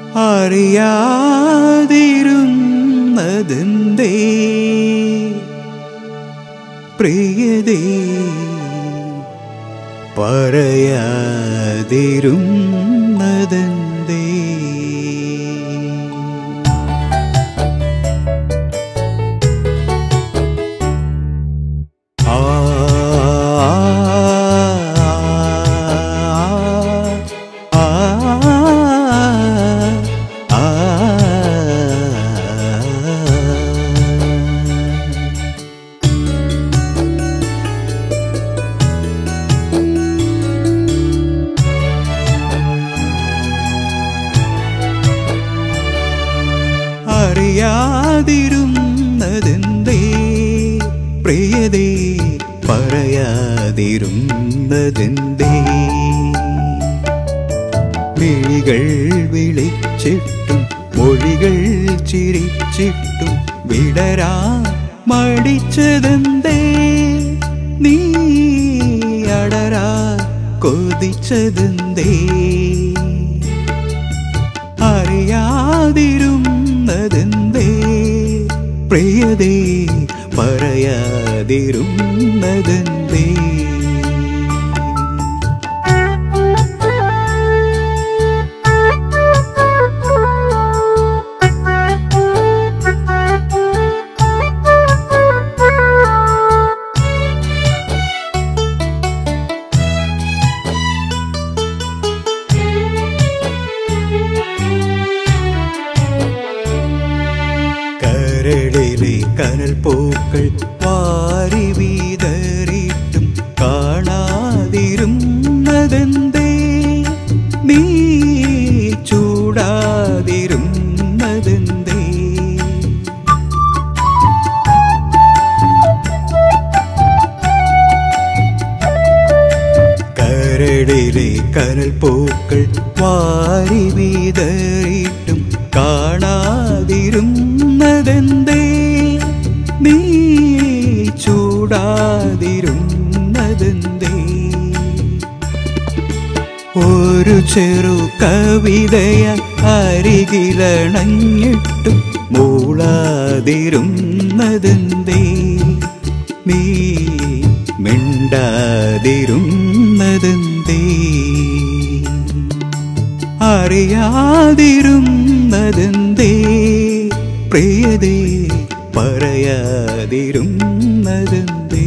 അറിയാതിരുന്നതെന്തേ പ്രിയതേ പറയാതിരുന്നതെന്തേ ആ ആ ആ അറിയാതിരുന്നതെന്തേ പ്രിയതേ പറയാതിരുന്നതെന്തേ വിഴികൾ വിളിച്ചിട്ടും മൊഴികൾ ചിരിച്ചിട്ടും വിടരാ മടിച്ചതെന്തേ നീ അടരാ കൊതിച്ചതെന്തേ അറിയാതിരുന്നതെന്തേ പ്രിയതേ പറയാതിരുന്നതെന്തേ കരളിലെ കനൽ പൂക്കൾ വാരി വീതറിയിട്ടും കാണാതിരുന്നതെന്തേ നീ ചൂടാതിരുന്നതെന്തേ കരടിലെ കനൽ പൂക്കൾ വാരി വീതറിയിട്ടും കാണാതിരുന്നതെന്തേ നീ ചൂടാതിരുന്നതെന്തേ ഒരു ചെറു കവിതയ അരികിലണഞ്ഞിട്ടും മൂളാതിരുന്നതെന്തേ നീ മിണ്ടാതിരുന്നതെന്തേ അറിയാതിരുന്നതെന്തേ പ്രിയതേ പറയാതിരുന്നതെന്തേ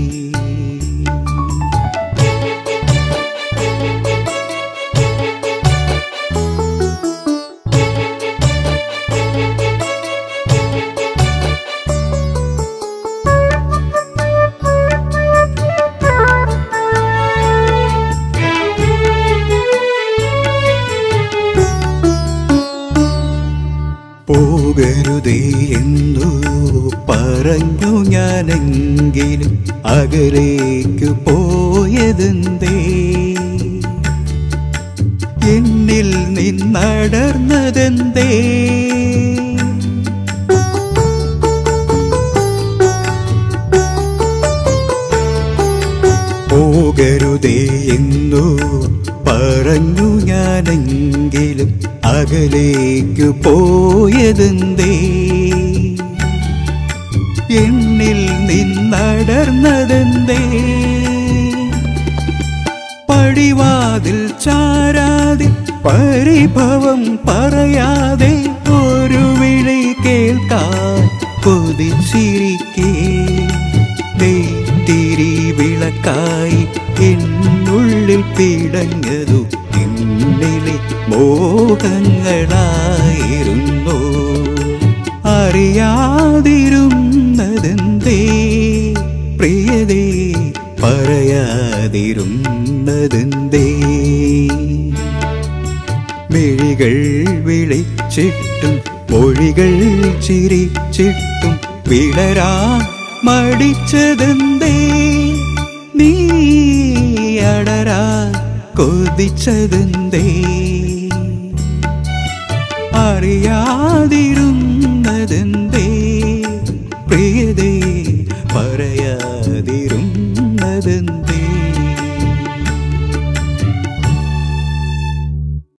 പോകരുതേ എന്നു പറഞ്ഞു ഞാനെങ്കിലും അകലേക്ക് പോയതെന്തേ എന്നിൽ നിന്നടർന്നതെന്തേ പോകരുതേ എന്നു പറഞ്ഞു ഞാനെങ്കിലും അകലേക്കു പോയതെന്തേ എന്നിൽ നിന്നടർന്നതെന്തേ പടിവാതിൽ ചാരാതെ പരിഭവം പറയാതെ ഒരു വിളി കേൾക്കാൻ കൊതിച്ചിരിക്കേ നെയ്ത്തിരി വിളക്കായി എന്നുള്ളിൽ പിടഞ്ഞതു എന്നിലെ മോഹങ്ങളായിരുന്നു അറിയാതിരുന്നതെന്തേ പ്രിയതേ പറയാതിരുന്നതെന്തേ മിഴികൾ വിളിച്ചിട്ടും മൊഴികൾ ചിരിച്ചിട്ടും വിളരാ മടിച്ചതെന്തേ നീ അടരാ കൊതിച്ചതെന്തേ അറിയാതിരു